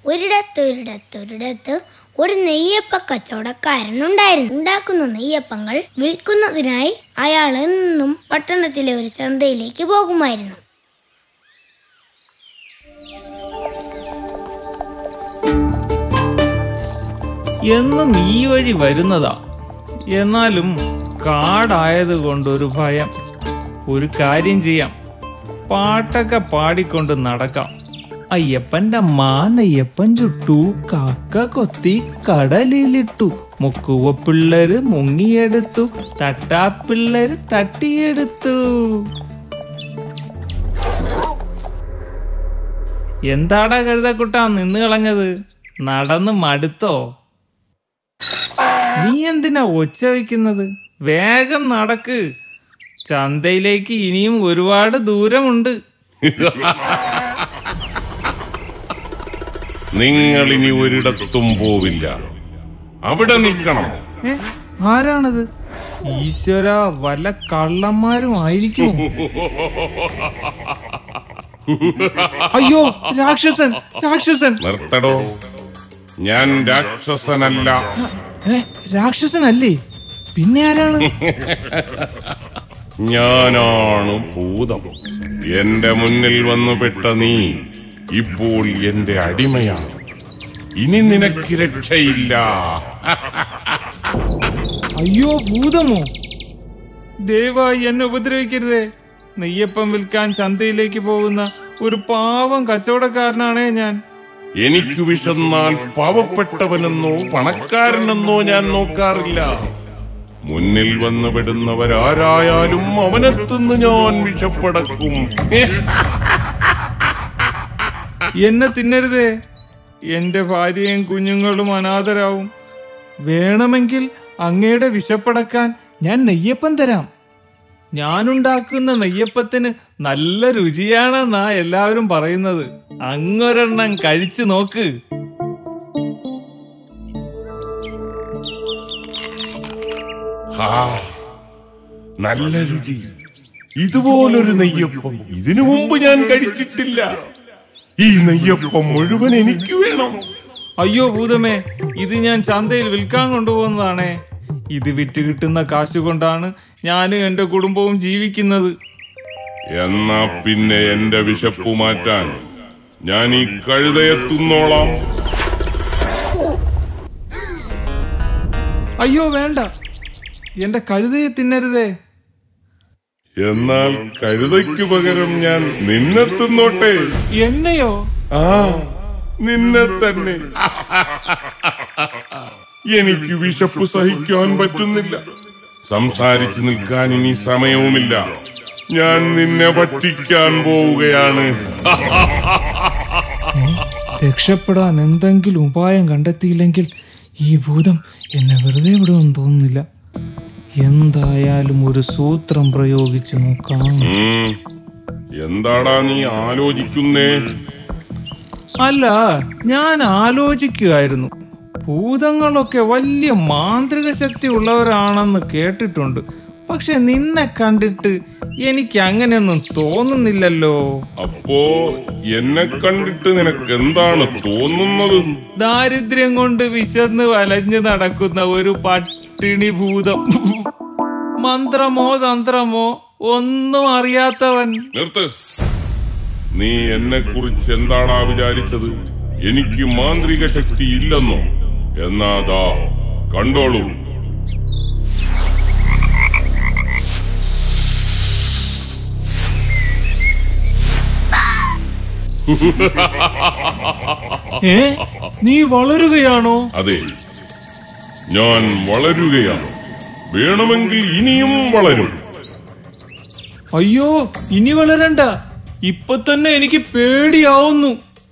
ഒരിടത്ത് ഒരിടത്ത് ഒരിടത്ത് ഒരു നെയ്യപ്പ കച്ചവടക്കാരനുണ്ടായിരുന്നു ഉണ്ടാക്കുന്ന നെയ്യപ്പങ്ങൾ വിൽക്കുന്നതിനായി അയാൾ എന്നും പട്ടണത്തിലെ ഒരു ചന്തയിലേക്ക് പോകുമായിരുന്നു എന്നും ഈ വഴി വരുന്നതാ എന്നാലും കാടായത് കൊണ്ടൊരു ഭയം ഒരു കാര്യം ചെയ്യാം പാട്ടൊക്കെ പാടിക്കൊണ്ട് നടക്കാം അയ്യപ്പന്റെ മാനയ്യപ്പൻ ചുട്ടു കാക്ക കൊത്തി കടലിലിട്ടു മുക്കുവ പിള്ളേര് മുങ്ങിയെടുത്തു തട്ടാപ്പിള്ളേര് തട്ടിയെടുത്തു എന്താടാ കഴുതക്കുട്ടാ നിന്ന് കളഞ്ഞത് നടന്ന് മടുത്തോ നീ എന്തിനാ ഒച്ച വയ്ക്കുന്നത് വേഗം നടക്ക് ചന്തയിലേക്ക് ഇനിയും ഒരുപാട് ദൂരമുണ്ട് നിങ്ങൾ ഇനി ഒരിടത്തും പോവില്ല അവിടെ നിൽക്കണം ഏ ആരാണത് ഈശ്വര വല്ല കള്ളന്മാരും ആയിരിക്കും അയ്യോ രാക്ഷസൻ രാക്ഷസൻ നിർത്തടോ ഞാൻ രാക്ഷസനല്ല ഏ രാക്ഷസനല്ലേ പിന്നെ ആരാണ് ഞാനാണ് ഭൂതം എന്റെ മുന്നിൽ വന്നു പെട്ട നീ ഇപ്പോൾ എന്റെ അടിമയാണ് ഇനി നിനക്ക് രക്ഷയില്ല അയ്യോ ഭൂതമോ ദയവായി എന്നെ ഉപദ്രവിക്കരുതേ നെയ്യപ്പം വിൽക്കാൻ ചന്തയിലേക്ക് പോകുന്ന ഒരു പാവം കച്ചവടക്കാരനാണേ ഞാൻ എനിക്ക് വിശന്നാൽ പാവപ്പെട്ടവനെന്നോ പണക്കാരനെന്നോ ഞാൻ നോക്കാറില്ല മുന്നിൽ വന്നു പെടുന്നവരാരായാലും അവനെത്തുന്ന് ഞാൻ വിഷപ്പടക്കും എന്നെ തിന്നരുതേ എന്റെ ഭാര്യയും കുഞ്ഞുങ്ങളും അനാഥരാവും വേണമെങ്കിൽ അങ്ങയുടെ വിശപ്പടക്കാൻ ഞാൻ നെയ്യപ്പം തരാം ഞാനുണ്ടാക്കുന്ന നെയ്യപ്പത്തിന് നല്ല രുചിയാണെന്നാ എല്ലാവരും പറയുന്നത് അങ്ങൊരെണ്ണം കഴിച്ചു നോക്ക് ഹാ, നല്ല രുചി ഇതുപോലൊരു നെയ്യപ്പം ഇതിനു മുമ്പ് ഞാൻ കഴിച്ചിട്ടില്ല ഈ നെയ്യപ്പം മുഴുവൻ എനിക്ക് വേണം അയ്യോ ഭൂതമേ ഇത് ഞാൻ ചന്തയിൽ വിൽക്കാൻ കൊണ്ടുപോകുന്നതാണേ ഇത് വിറ്റ് കിട്ടുന്ന കാശ് കൊണ്ടാണ് ഞാനും എൻ്റെ കുടുംബവും ജീവിക്കുന്നത് എന്നാ പിന്നെ എന്റെ വിശപ്പ് മാറ്റാൻ ഞാൻ ഈ കഴുതയെ തിന്നോളാം അയ്യോ വേണ്ട എൻ്റെ കഴുതയെ തിന്നരുതേ എന്നാൽ കഴുതയ്ക്ക് പകരം ഞാൻ നിന്നെ തിന്നോട്ടെ എന്നെയോ ആ നിന്നെ തന്നെ എനിക്ക് വിശപ്പ് സഹിക്കാൻ പറ്റുന്നില്ല സംസാരിച്ചു നിൽക്കാൻ ഇനി സമയവുമില്ല ഞാൻ നിന്നെ പറ്റിക്കാൻ പോവുകയാണ് രക്ഷപ്പെടാൻ എന്തെങ്കിലും ഉപായം കണ്ടെത്തിയില്ലെങ്കിൽ ഈ ഭൂതം എന്നെ വെറുതെ വിടുമെന്ന് തോന്നുന്നില്ല എന്തായാലും ഒരു സൂത്രം പ്രയോഗിച്ചു നോക്കാം ഉം. എന്താടാ നീ ആലോചിക്കുന്നേ അല്ല ഞാൻ ആലോചിക്കുകയായിരുന്നു ഭൂതങ്ങളൊക്കെ വലിയ മാന്ത്രിക ശക്തി ഉള്ളവരാണെന്ന് കേട്ടിട്ടുണ്ട് പക്ഷെ നിന്നെ കണ്ടിട്ട് എനിക്ക് അങ്ങനെയൊന്നും തോന്നുന്നില്ലല്ലോ അപ്പോ എന്നെ കണ്ടിട്ട് നിനക്ക് എന്താണ് തോന്നുന്നത് ദാരിദ്ര്യം കൊണ്ട് വിശന്ന് വലഞ്ഞു നടക്കുന്ന ഒരു പട്ടിണി ഭൂതം മന്ത്രമോ തന്ത്രമോ ഒന്നും അറിയാത്തവൻ നിർത്ത് നീ എന്നെ കുറിച്ച് എന്താടാ വിചാരിച്ചത് എനിക്ക് മാന്ത്രിക ശക്തി ഇല്ലെന്നോ എന്നാതാ കണ്ടോളൂ ഏ നീ വളരുകയാണോ അതെ ഞാൻ വളരുകയാണ് വേണമെങ്കിൽ ഇനിയും വളരും അയ്യോ ഇനി വളരണ്ട ഇപ്പൊ തന്നെ എനിക്ക് പേടിയാവുന്നു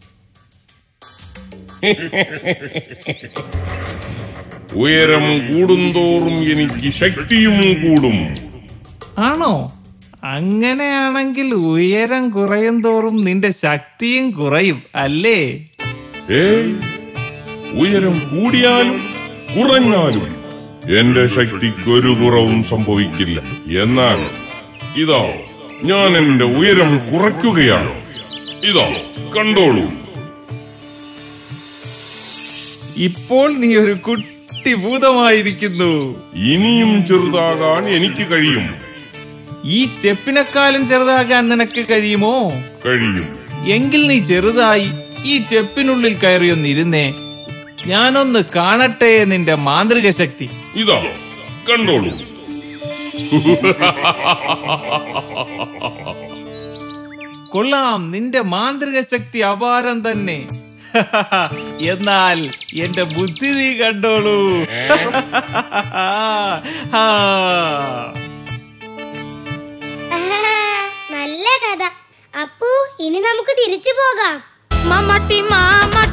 ഉയരം കൂടുന്തോറും എനിക്ക് ശക്തിയും കൂടും ആണോ അങ്ങനെയാണെങ്കിൽ ഉയരം കുറയും തോറും നിന്റെ ശക്തിയും കുറയും അല്ലേ ഏയ് ഉയരം കൂടിയാലും കുറഞ്ഞാലും എന്റെ ശക്തിക്ക് ഒരു കുറവും സംഭവിക്കില്ല എന്നാൽ ഇതാ ഞാൻ എന്റെ ഉയരം കുറയ്ക്കുകയാണ് ഇതാ കണ്ടോളൂ ഇപ്പോൾ നീ ഒരു കുട്ടി ഭൂതമായിരിക്കുന്നു ഇനിയും ചെറുതാകാൻ എനിക്ക് കഴിയും ഈ ചെപ്പിനെക്കാളും ചെറുതാകാൻ നിനക്ക് കഴിയുമോ കഴിയും എങ്കിൽ നീ ചെറുതായി ഈ ചെപ്പിനുള്ളിൽ കയറിയൊന്നിരുന്നേ ഞാനൊന്ന് കാണട്ടെ നിന്റെ മാന്ത്രിക ശക്തി ഇതാ കണ്ടോളൂ കൊള്ളാം നിന്റെ മാന്ത്രിക ശക്തി അപാരം തന്നെ എന്നാൽ എന്റെ ബുദ്ധി നീ കണ്ടോളൂ ആ. നല്ല കഥ അപ്പു ഇനി നമുക്ക് തിരിച്ചു പോകാം മമ്മട്ടി മാമട്ടി